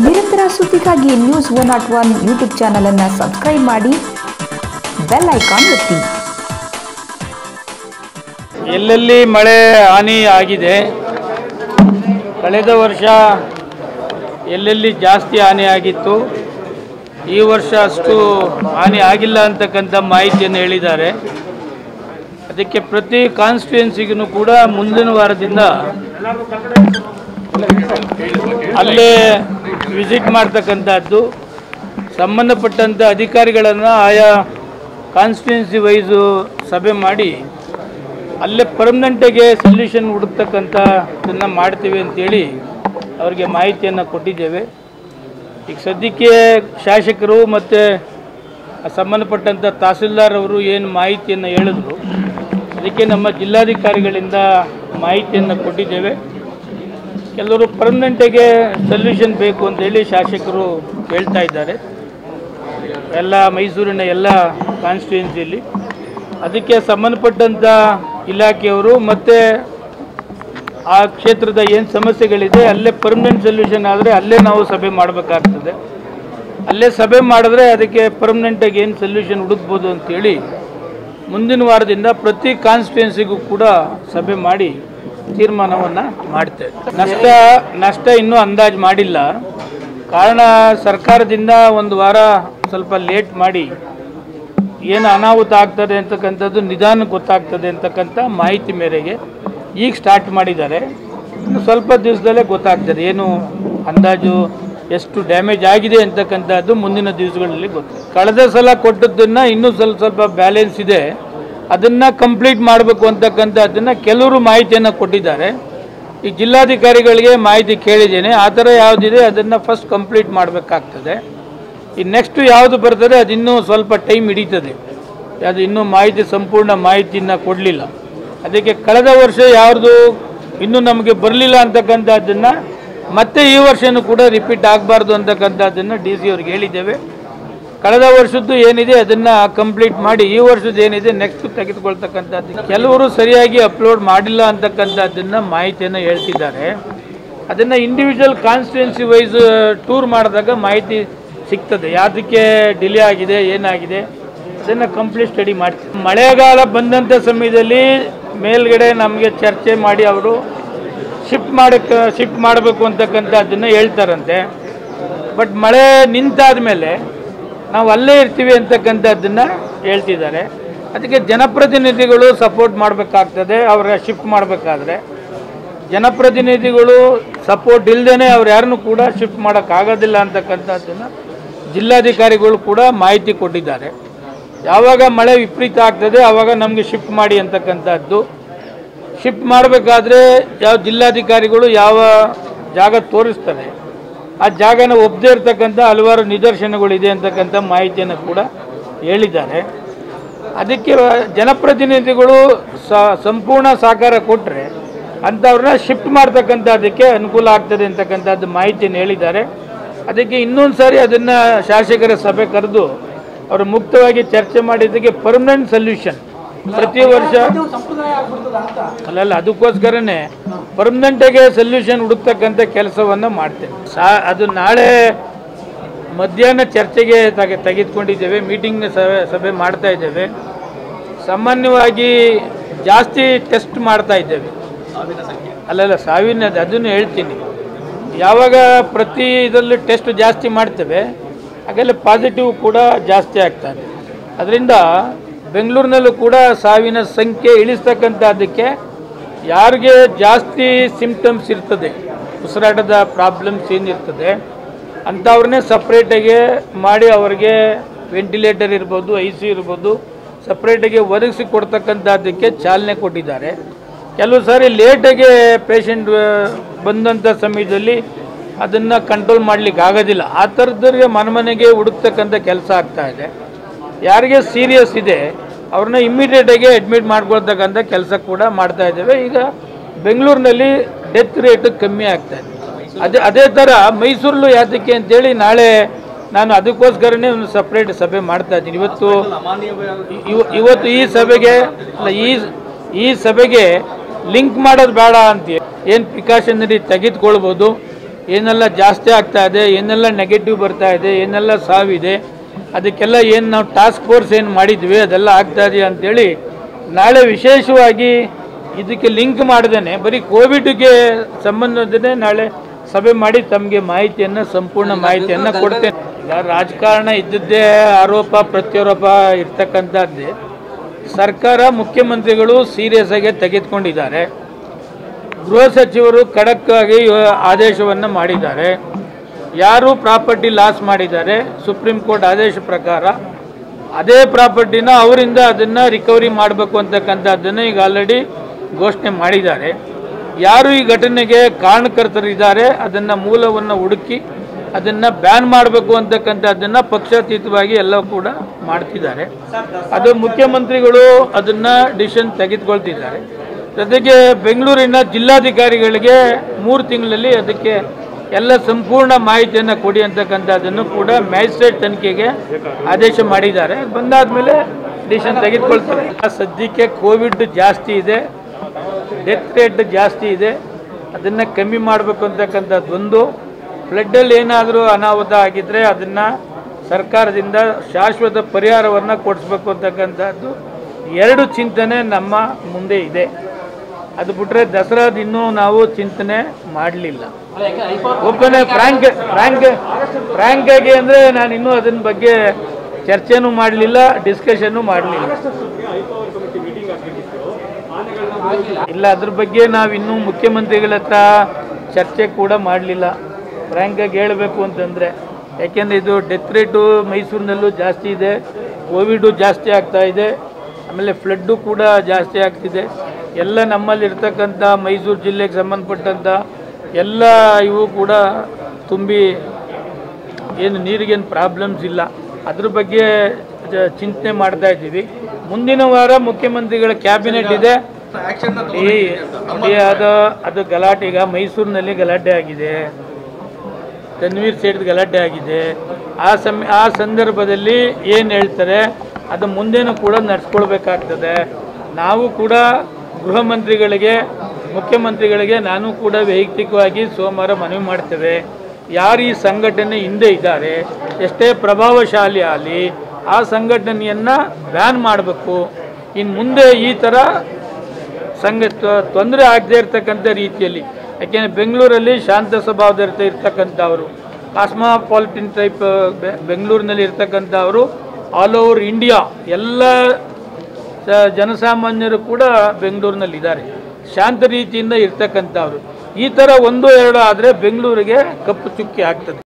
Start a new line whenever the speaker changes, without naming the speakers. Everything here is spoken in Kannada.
ನಿರಂತರ ಸುದ್ದಿಗಾಗಿ news one not one YouTube ಚಾನಲನ್ನು ಸಬ್ಸ್ಕ್ರೈಬ್ ಮಾಡಿ ಬೆಲ್ ಐಕಾನ್ ಒತ್ತಿ
ಎಲ್ಲೆಲ್ಲಿ ಮಳೆ ಹಾನಿ ಆಗಿದೆ ಕಳೆದ ವರ್ಷ ಎಲ್ಲೆಲ್ಲಿ ಜಾಸ್ತಿ ಹಾನಿ ಆಗಿತ್ತು ಈ ವರ್ಷ ಅಷ್ಟು ಹಾನಿ ಆಗಿಲ್ಲ ಅಂತಕ್ಕಂಥ ಮಾಹಿತಿಯನ್ನು ಹೇಳಿದ್ದಾರೆ ಅದಕ್ಕೆ ಪ್ರತಿ ಕಾನ್ಸ್ಟಿಟ್ಯೂನ್ಸಿಗೂ ಕೂಡ ಮುಂದಿನ ವಾರದಿಂದ ಅಲ್ಲೇ ವಿಸಿಟ್ ಮಾಡ್ತಕ್ಕಂಥದ್ದು ಸಂಬಂಧಪಟ್ಟಂಥ ಅಧಿಕಾರಿಗಳನ್ನು ಆಯಾ ಕಾನ್ಸ್ಟಿಟ್ಯೂನ್ಸಿ ವೈಸು ಸಭೆ ಮಾಡಿ ಅಲ್ಲೇ ಪರ್ಮನೆಂಟಾಗೆ ಸೊಲ್ಯೂಷನ್ ಹುಡುಕ್ತಕ್ಕಂಥದ್ದನ್ನು ಮಾಡ್ತೀವಿ ಅಂತೇಳಿ ಅವರಿಗೆ ಮಾಹಿತಿಯನ್ನು ಕೊಟ್ಟಿದ್ದೇವೆ ಈಗ ಸದ್ಯಕ್ಕೆ ಶಾಸಕರು ಮತ್ತು ಸಂಬಂಧಪಟ್ಟಂಥ ತಹಸೀಲ್ದಾರ್ ಅವರು ಏನು ಮಾಹಿತಿಯನ್ನು ಹೇಳಿದ್ರು ಅದಕ್ಕೆ ನಮ್ಮ ಜಿಲ್ಲಾಧಿಕಾರಿಗಳಿಂದ ಮಾಹಿತಿಯನ್ನು ಕೊಟ್ಟಿದ್ದೇವೆ ಕೆಲವರು ಪರ್ಮನೆಂಟಾಗೆ ಸೊಲ್ಯೂಷನ್ ಬೇಕು ಅಂತೇಳಿ ಶಾಸಕರು ಹೇಳ್ತಾ ಇದ್ದಾರೆ ಎಲ್ಲ ಮೈಸೂರಿನ ಎಲ್ಲ ಕಾನ್ಸ್ಟಿಟ್ಯೂನ್ಸಿಯಲ್ಲಿ ಅದಕ್ಕೆ ಸಂಬಂಧಪಟ್ಟಂಥ ಇಲಾಖೆಯವರು ಮತ್ತು ಆ ಕ್ಷೇತ್ರದ ಏನು ಸಮಸ್ಯೆಗಳಿದೆ ಅಲ್ಲೇ ಪರ್ಮನೆಂಟ್ ಸೊಲ್ಯೂಷನ್ ಆದರೆ ಅಲ್ಲೇ ನಾವು ಸಭೆ ಮಾಡಬೇಕಾಗ್ತದೆ ಅಲ್ಲೇ ಸಭೆ ಮಾಡಿದ್ರೆ ಅದಕ್ಕೆ ಪರ್ಮನೆಂಟಾಗಿ ಏನು ಸೊಲ್ಯೂಷನ್ ಹುಡುಕ್ಬೋದು ಅಂತೇಳಿ ಮುಂದಿನ ವಾರದಿಂದ ಪ್ರತಿ ಕಾನ್ಸ್ಟಿಟ್ಯೂನ್ಸಿಗೂ ಕೂಡ ಸಭೆ ಮಾಡಿ ತೀರ್ಮಾನವನ್ನು ಮಾಡ್ತೇವೆ ನಷ್ಟ ನಷ್ಟ ಇನ್ನೂ ಅಂದಾಜು ಮಾಡಿಲ್ಲ ಕಾರಣ ಸರ್ಕಾರದಿಂದ ಒಂದು ವಾರ ಸ್ವಲ್ಪ ಲೇಟ್ ಮಾಡಿ ಏನು ಅನಾಹುತ ಆಗ್ತದೆ ಅಂತಕ್ಕಂಥದ್ದು ನಿಧಾನ ಗೊತ್ತಾಗ್ತದೆ ಅಂತಕ್ಕಂಥ ಮಾಹಿತಿ ಮೇರೆಗೆ ಈಗ ಸ್ಟಾರ್ಟ್ ಮಾಡಿದ್ದಾರೆ ಇನ್ನು ಸ್ವಲ್ಪ ದಿವಸದಲ್ಲೇ ಗೊತ್ತಾಗ್ತದೆ ಏನು ಅಂದಾಜು ಎಷ್ಟು ಡ್ಯಾಮೇಜ್ ಆಗಿದೆ ಅಂತಕ್ಕಂಥದ್ದು ಮುಂದಿನ ದಿವಸಗಳಲ್ಲಿ ಗೊತ್ತು ಕಳೆದ ಸಲ ಕೊಟ್ಟದ್ದನ್ನು ಇನ್ನೂ ಸ್ವಲ್ಪ ಸ್ವಲ್ಪ ಬ್ಯಾಲೆನ್ಸ್ ಇದೆ ಅದನ್ನು ಕಂಪ್ಲೀಟ್ ಮಾಡಬೇಕು ಅಂತಕ್ಕಂಥದ್ದನ್ನು ಕೆಲವರು ಮಾಹಿತಿಯನ್ನು ಕೊಟ್ಟಿದ್ದಾರೆ ಈ ಜಿಲ್ಲಾಧಿಕಾರಿಗಳಿಗೆ ಮಾಹಿತಿ ಕೇಳಿದ್ದೇನೆ ಆ ಥರ ಯಾವುದಿದೆ ಅದನ್ನು ಫಸ್ಟ್ ಕಂಪ್ಲೀಟ್ ಮಾಡಬೇಕಾಗ್ತದೆ ಈ ನೆಕ್ಸ್ಟ್ ಯಾವುದು ಬರ್ತದೆ ಅದು ಇನ್ನೂ ಸ್ವಲ್ಪ ಟೈಮ್ ಹಿಡಿತದೆ ಅದು ಇನ್ನೂ ಮಾಹಿತಿ ಸಂಪೂರ್ಣ ಮಾಹಿತಿಯನ್ನು ಕೊಡಲಿಲ್ಲ ಅದಕ್ಕೆ ಕಳೆದ ವರ್ಷ ಯಾವುದು ಇನ್ನೂ ನಮಗೆ ಬರಲಿಲ್ಲ ಅಂತಕ್ಕಂಥದ್ದನ್ನು ಮತ್ತೆ ಈ ವರ್ಷನೂ ಕೂಡ ರಿಪೀಟ್ ಆಗಬಾರ್ದು ಅಂತಕ್ಕಂಥದ್ದನ್ನು ಡಿ ಸಿ ಅವ್ರಿಗೆ ಹೇಳಿದ್ದೇವೆ ಕಳೆದ ವರ್ಷದ್ದು ಏನಿದೆ ಅದನ್ನು ಕಂಪ್ಲೀಟ್ ಮಾಡಿ ಈ ವರ್ಷದ್ದು ಏನಿದೆ ನೆಕ್ಸ್ಟ್ ತೆಗೆದುಕೊಳ್ತಕ್ಕಂಥದ್ದು ಕೆಲವರು ಸರಿಯಾಗಿ ಅಪ್ಲೋಡ್ ಮಾಡಿಲ್ಲ ಅಂತಕ್ಕಂಥದ್ದನ್ನು ಮಾಹಿತಿಯನ್ನು ಹೇಳ್ತಿದ್ದಾರೆ ಅದನ್ನು ಇಂಡಿವಿಜುವಲ್ ಕಾನ್ಸ್ಟಿಟ್ಯೂನ್ಸಿ ವೈಸ್ ಟೂರ್ ಮಾಡಿದಾಗ ಮಾಹಿತಿ ಸಿಗ್ತದೆ ಯಾವುದಕ್ಕೆ ಡಿಲೇ ಆಗಿದೆ ಏನಾಗಿದೆ ಅದನ್ನು ಕಂಪ್ಲೀಟ್ ಸ್ಟಡಿ ಮಾಡ್ತೀವಿ ಮಳೆಗಾಲ ಬಂದಂಥ ಸಮಯದಲ್ಲಿ ಮೇಲ್ಗಡೆ ನಮಗೆ ಚರ್ಚೆ ಮಾಡಿ ಅವರು ಶಿಫ್ಟ್ ಮಾಡಕ್ಕೆ ಶಿಫ್ಟ್ ಮಾಡಬೇಕು ಅಂತಕ್ಕಂಥದ್ದನ್ನು ಹೇಳ್ತಾರಂತೆ ಬಟ್ ಮಳೆ ನಿಂತಾದ ಮೇಲೆ ನಾವು ಅಲ್ಲೇ ಇರ್ತೀವಿ ಅಂತಕ್ಕಂಥದ್ದನ್ನು ಹೇಳ್ತಿದ್ದಾರೆ ಅದಕ್ಕೆ ಜನಪ್ರತಿನಿಧಿಗಳು ಸಪೋರ್ಟ್ ಮಾಡಬೇಕಾಗ್ತದೆ ಅವರ ಶಿಫ್ಟ್ ಮಾಡಬೇಕಾದ್ರೆ ಜನಪ್ರತಿನಿಧಿಗಳು ಸಪೋರ್ಟ್ ಇಲ್ಲದೇ ಅವ್ರು ಯಾರನ್ನೂ ಕೂಡ ಶಿಫ್ಟ್ ಮಾಡೋಕ್ಕಾಗೋದಿಲ್ಲ ಅಂತಕ್ಕಂಥದ್ದನ್ನು ಜಿಲ್ಲಾಧಿಕಾರಿಗಳು ಕೂಡ ಮಾಹಿತಿ ಕೊಟ್ಟಿದ್ದಾರೆ ಯಾವಾಗ ಮಳೆ ವಿಪರೀತ ಆಗ್ತದೆ ಆವಾಗ ನಮಗೆ ಶಿಫ್ಟ್ ಮಾಡಿ ಅಂತಕ್ಕಂಥದ್ದು ಶಿಫ್ಟ್ ಮಾಡಬೇಕಾದ್ರೆ ಯಾವ ಜಿಲ್ಲಾಧಿಕಾರಿಗಳು ಯಾವ ಜಾಗ ತೋರಿಸ್ತಾರೆ ಆ ಜಾಗನ ಒಪ್ಪದೇ ಇರ್ತಕ್ಕಂಥ ಹಲವಾರು ನಿದರ್ಶನಗಳಿದೆ ಅಂತಕ್ಕಂಥ ಮಾಹಿತಿಯನ್ನು ಕೂಡ ಹೇಳಿದ್ದಾರೆ ಅದಕ್ಕೆ ಜನಪ್ರತಿನಿಧಿಗಳು ಸ ಸಂಪೂರ್ಣ ಸಹಕಾರ ಕೊಟ್ಟರೆ ಅಂಥವ್ರನ್ನ ಶಿಫ್ಟ್ ಮಾಡ್ತಕ್ಕಂಥದ್ದಕ್ಕೆ ಅನುಕೂಲ ಆಗ್ತದೆ ಅಂತಕ್ಕಂಥದ್ದು ಮಾಹಿತಿಯನ್ನು ಹೇಳಿದ್ದಾರೆ ಅದಕ್ಕೆ ಇನ್ನೊಂದು ಸಾರಿ ಅದನ್ನು ಶಾಸಕರ ಸಭೆ ಕರೆದು ಅವರು ಮುಕ್ತವಾಗಿ ಚರ್ಚೆ ಮಾಡಿದ್ದಕ್ಕೆ ಪರ್ಮನೆಂಟ್ ಸೊಲ್ಯೂಷನ್ ಪ್ರತಿ ವರ್ಷ ಅಲ್ಲಲ್ಲ ಅದಕ್ಕೋಸ್ಕರನೇ ಪರ್ಮನೆಂಟಾಗಿ ಸೊಲ್ಯೂಷನ್ ಹುಡುಕ್ತಕ್ಕಂಥ ಕೆಲಸವನ್ನು ಮಾಡ್ತೇವೆ ಸಾ ಅದು ನಾಳೆ ಮಧ್ಯಾಹ್ನ ಚರ್ಚೆಗೆ ತೆಗೆ ತೆಗೆದುಕೊಂಡಿದ್ದೇವೆ ಮೀಟಿಂಗ್ ಸಭೆ ಸಭೆ ಮಾಡ್ತಾ ಇದ್ದೇವೆ ಸಾಮಾನ್ಯವಾಗಿ ಜಾಸ್ತಿ ಟೆಸ್ಟ್ ಮಾಡ್ತಾ ಇದ್ದೇವೆ ಅಲ್ಲಲ್ಲ ಸಾವಿನ ಅದನ್ನು ಹೇಳ್ತೀನಿ ಯಾವಾಗ ಪ್ರತಿ ಇದರಲ್ಲಿ ಟೆಸ್ಟ್ ಜಾಸ್ತಿ ಮಾಡ್ತೇವೆ ಹಾಗೆಲ್ಲ ಪಾಸಿಟಿವ್ ಕೂಡ ಜಾಸ್ತಿ ಆಗ್ತದೆ ಅದರಿಂದ ಬೆಂಗಳೂರಿನಲ್ಲೂ ಕೂಡ ಸಾವಿನ ಸಂಖ್ಯೆ ಇಳಿಸ್ತಕ್ಕಂಥದ್ದಕ್ಕೆ ಯಾರಿಗೆ ಜಾಸ್ತಿ ಸಿಂಪ್ಟಮ್ಸ್ ಇರ್ತದೆ ಉಸಿರಾಟದ ಪ್ರಾಬ್ಲಮ್ಸ್ ಏನಿರ್ತದೆ ಅಂಥವ್ರನ್ನೇ ಸಪ್ರೇಟಾಗಿ ಮಾಡಿ ಅವರಿಗೆ ವೆಂಟಿಲೇಟರ್ ಇರ್ಬೋದು ಐ ಸಿ ಇರ್ಬೋದು ಸಪ್ರೇಟಾಗಿ ಒದಗಿಸಿ ಕೊಡ್ತಕ್ಕಂಥದ್ದಕ್ಕೆ ಚಾಲನೆ ಕೊಟ್ಟಿದ್ದಾರೆ ಕೆಲವು ಸಾರಿ ಲೇಟಾಗಿ ಪೇಷಂಟ್ ಬಂದಂಥ ಸಮಯದಲ್ಲಿ ಅದನ್ನು ಕಂಟ್ರೋಲ್ ಮಾಡಲಿಕ್ಕೆ ಆಗೋದಿಲ್ಲ ಆ ಥರದವ್ರಿಗೆ ಮನೆ ಮನೆಗೆ ಹುಡುಕ್ತಕ್ಕಂಥ ಕೆಲಸ ಆಗ್ತಾ ಇದೆ ಯಾರಿಗೆ ಸೀರಿಯಸ್ ಇದೆ ಅವ್ರನ್ನ ಇಮ್ಮಿಡಿಯೇಟಾಗಿ ಅಡ್ಮಿಟ್ ಮಾಡ್ಕೊಳ್ತಕ್ಕಂಥ ಕೆಲಸ ಕೂಡ ಮಾಡ್ತಾ ಇದ್ದೇವೆ ಈಗ ಬೆಂಗಳೂರಿನಲ್ಲಿ ಡೆತ್ ರೇಟ್ ಕಮ್ಮಿ ಆಗ್ತಾ ಇದೆ ಅದೇ ಅದೇ ಥರ ಮೈಸೂರಲ್ಲೂ ಯಾತಕ್ಕೆ ಅಂತೇಳಿ ನಾಳೆ ನಾನು ಅದಕ್ಕೋಸ್ಕರನೇ ಒಂದು ಸಪ್ರೇಟ್ ಸಭೆ ಮಾಡ್ತಾ ಇದ್ದೀನಿ ಇವತ್ತು ಇವ- ಇವತ್ತು ಈ ಸಭೆಗೆ ಅಲ್ಲ ಈ ಈ ಸಭೆಗೆ ಲಿಂಕ್ ಮಾಡೋದು ಬೇಡ ಅಂತ ಏನು ಪ್ರಿಕಾಷನರಿ ತೆಗೆದುಕೊಳ್ಬೋದು ಏನೆಲ್ಲ ಜಾಸ್ತಿ ಆಗ್ತಾ ಇದೆ ಏನೆಲ್ಲ ನೆಗೆಟಿವ್ ಬರ್ತಾ ಇದೆ ಏನೆಲ್ಲ ಸಾವಿದೆ ಅದಕ್ಕೆಲ್ಲ ಏನು ನಾವು ಟಾಸ್ಕ್ ಫೋರ್ಸ್ ಏನು ಮಾಡಿದ್ವಿ ಅದೆಲ್ಲ ಆಗ್ತಾ ಇದೆಯಾ ಅಂತೇಳಿ ನಾಳೆ ವಿಶೇಷವಾಗಿ ಇದಕ್ಕೆ ಲಿಂಕ್ ಮಾಡ್ದೇನೆ ಬರೀ ಕೋವಿಡ್ಗೆ ಸಂಬಂಧದೇ ನಾಳೆ ಸಭೆ ಮಾಡಿ ತಮಗೆ ಮಾಹಿತಿಯನ್ನು ಸಂಪೂರ್ಣ ಮಾಹಿತಿಯನ್ನು ಕೊಡ್ತೇನೆ ಈಗ ರಾಜಕಾರಣ ಇದ್ದದ್ದೇ ಆರೋಪ ಪ್ರತ್ಯಾರೋಪ ಇರ್ತಕ್ಕಂಥದ್ದೇ ಸರ್ಕಾರ ಮುಖ್ಯಮಂತ್ರಿಗಳು ಸೀರಿಯಸ್ ಆಗಿ ತೆಗೆದುಕೊಂಡಿದ್ದಾರೆ ಗೃಹ ಸಚಿವರು ಖಡಕ್ ಆಗಿ ಆದೇಶವನ್ನು ಮಾಡಿದ್ದಾರೆ ಯಾರು ಪ್ರಾಪರ್ಟಿ ಲಾಸ್ ಮಾಡಿದ್ದಾರೆ ಸುಪ್ರೀಂ ಕೋರ್ಟ್ ಆದೇಶ ಪ್ರಕಾರ ಅದೇ ಪ್ರಾಪರ್ಟಿನ ಅವರಿಂದ ಅದನ್ನು ರಿಕವರಿ ಮಾಡಬೇಕು ಅಂತಕ್ಕಂಥದ್ದನ್ನು ಈಗ ಆಲ್ರೆಡಿ ಘೋಷಣೆ ಮಾಡಿದ್ದಾರೆ ಯಾರು ಈ ಘಟನೆಗೆ ಕಾರಣಕರ್ತರಿದ್ದಾರೆ ಅದನ್ನು ಮೂಲವನ್ನು ಹುಡುಕಿ ಅದನ್ನು ಬ್ಯಾನ್ ಮಾಡಬೇಕು ಅಂತಕ್ಕಂಥದ್ದನ್ನು ಪಕ್ಷಾತೀತವಾಗಿ ಎಲ್ಲ ಕೂಡ ಮಾಡ್ತಿದ್ದಾರೆ ಅದು ಮುಖ್ಯಮಂತ್ರಿಗಳು ಅದನ್ನು ಡಿಸಿಷನ್ ತೆಗೆದುಕೊಳ್ತಿದ್ದಾರೆ ಜೊತೆಗೆ ಬೆಂಗಳೂರಿನ ಜಿಲ್ಲಾಧಿಕಾರಿಗಳಿಗೆ ಮೂರು ತಿಂಗಳಲ್ಲಿ ಅದಕ್ಕೆ ಎಲ್ಲ ಸಂಪೂರ್ಣ ಮಾಹಿತಿಯನ್ನು ಕೊಡಿ ಅಂತಕ್ಕಂಥದ್ದನ್ನು ಕೂಡ ಮ್ಯಾಜಿಸ್ಟ್ರೇಟ್ ತನಿಖೆಗೆ ಆದೇಶ ಮಾಡಿದ್ದಾರೆ ಬಂದಾದ್ಮೇಲೆ ಡಿಸಿಷನ್ ತೆಗೆದುಕೊಳ್ತಾರೆ ಆ ಸದ್ಯಕ್ಕೆ ಕೋವಿಡ್ ಜಾಸ್ತಿ ಇದೆ ಡೆತ್ ರೇಟ್ ಜಾಸ್ತಿ ಇದೆ ಅದನ್ನು ಕಮ್ಮಿ ಮಾಡಬೇಕು ಅಂತಕ್ಕಂಥದ್ದೊಂದು ಫ್ಲಡ್ಡಲ್ಲಿ ಏನಾದರೂ ಅನಾಹುತ ಆಗಿದ್ದರೆ ಅದನ್ನು ಸರ್ಕಾರದಿಂದ ಶಾಶ್ವತ ಪರಿಹಾರವನ್ನು ಕೊಡಿಸ್ಬೇಕು ಅಂತಕ್ಕಂಥದ್ದು ಎರಡು ಚಿಂತನೆ ನಮ್ಮ ಮುಂದೆ ಇದೆ ಅದು ಬಿಟ್ಟರೆ ದಸರಾದ ಇನ್ನೂ ನಾವು ಚಿಂತನೆ ಮಾಡಲಿಲ್ಲ ಓಪನ್ ಫ್ರ್ಯಾಂಕ್ ಫ್ರ್ಯಾಂಕ್ ಫ್ರ್ಯಾಂಕ್ ಆಗಿ ಅಂದರೆ ನಾನು ಇನ್ನೂ ಅದನ್ನ ಬಗ್ಗೆ ಚರ್ಚೆನೂ ಮಾಡಲಿಲ್ಲ ಡಿಸ್ಕಷನ್ನು ಮಾಡಲಿಲ್ಲ ಇಲ್ಲ ಅದ್ರ ಬಗ್ಗೆ ನಾವು ಇನ್ನೂ ಮುಖ್ಯಮಂತ್ರಿಗಳ ಹತ್ರ ಚರ್ಚೆ ಕೂಡ ಮಾಡಲಿಲ್ಲ ಫ್ರ್ಯಾಂಕಾಗಿ ಹೇಳಬೇಕು ಅಂತಂದರೆ ಯಾಕೆಂದರೆ ಇದು ಡೆತ್ ರೇಟು ಮೈಸೂರಿನಲ್ಲೂ ಜಾಸ್ತಿ ಇದೆ ಕೋವಿಡು ಜಾಸ್ತಿ ಆಗ್ತಾ ಇದೆ ಆಮೇಲೆ ಫ್ಲಡ್ಡು ಕೂಡ ಜಾಸ್ತಿ ಆಗ್ತಿದೆ ಎಲ್ಲ ನಮ್ಮಲ್ಲಿ ಇರ್ತಕ್ಕಂಥ ಮೈಸೂರು ಜಿಲ್ಲೆಗೆ ಸಂಬಂಧಪಟ್ಟಂಥ ಎಲ್ಲ ಇವು ಕೂಡ ತುಂಬಿ ಏನು ನೀರಿಗೇನು ಪ್ರಾಬ್ಲಮ್ಸ್ ಇಲ್ಲ ಅದ್ರ ಬಗ್ಗೆ ಜ- ಚಿಂತನೆ ಮಾಡ್ತಾ ಇದ್ದೀವಿ ಮುಂದಿನ ವಾರ ಮುಖ್ಯಮಂತ್ರಿಗಳ ಕ್ಯಾಬಿನೆಟ್ ಇದೆ ಈ ಈ ಅದು ಅದು ಗಲಾಟೆ ಈಗ ಮೈಸೂರಿನಲ್ಲಿ ಗಲಾಟೆ ಆಗಿದೆ ತನ್ವೀರ್ ಸೇಠ್ ಗಲಾಟೆ ಆಗಿದೆ ಆ ಸಮ ಆ ಸಂದರ್ಭದಲ್ಲಿ ಏನು ಹೇಳ್ತಾರೆ ಅದು ಮುಂದೆನೂ ಕೂಡ ನಡ್ಸ್ಕೊಳ್ಬೇಕಾಗ್ತದೆ ನಾವು ಕೂಡ ಗೃಹ ಮಂತ್ರಿಗಳಿಗೆ ಮುಖ್ಯಮಂತ್ರಿಗಳಿಗೆ ನಾನು ಕೂಡ ವೈಯಕ್ತಿಕವಾಗಿ ಸೋಮವಾರ ಮನವಿ ಮಾಡ್ತೇವೆ ಯಾರು ಈ ಸಂಘಟನೆ ಹಿಂದೆ ಇದ್ದಾರೆ ಎಷ್ಟೇ ಪ್ರಭಾವಶಾಲಿ ಆಗಲಿ ಆ ಸಂಘಟನೆಯನ್ನು ಬ್ಯಾನ್ ಮಾಡಬೇಕು ಇನ್ನು ಮುಂದೆ ಈ ಥರ ಸಂಘ ತೊಂದರೆ ಆಗದೆ ಇರತಕ್ಕಂಥ ರೀತಿಯಲ್ಲಿ ಯಾಕೆಂದರೆ ಬೆಂಗಳೂರಲ್ಲಿ ಶಾಂತ ಸ್ವಭಾವದ ಇರ್ತಕ್ಕಂಥವ್ರು ಕಾಸ್ಮಾಪಾಲಿಟಿನ್ ಟೈಪ್ ಬೆಂಗಳೂರಿನಲ್ಲಿ ಇರ್ತಕ್ಕಂಥವರು ಆಲ್ ಓವರ್ ಇಂಡಿಯಾ ಎಲ್ಲ ಸ- ಜನಸಾಮಾನ್ಯರು ಕೂಡ ಬೆಂಗಳೂರಿನಲ್ಲಿ ಇದ್ದಾರೆ ಶಾಂತ ರೀತಿಯಿಂದ ಇರ್ತಕ್ಕಂಥವ್ರು ಈ ಥರ ಒಂದು ಎರಡು ಆದರೆ ಬೆಂಗಳೂರಿಗೆ ಕಪ್ಪು ಚುಕ್ಕಿ ಆಗ್ತದೆ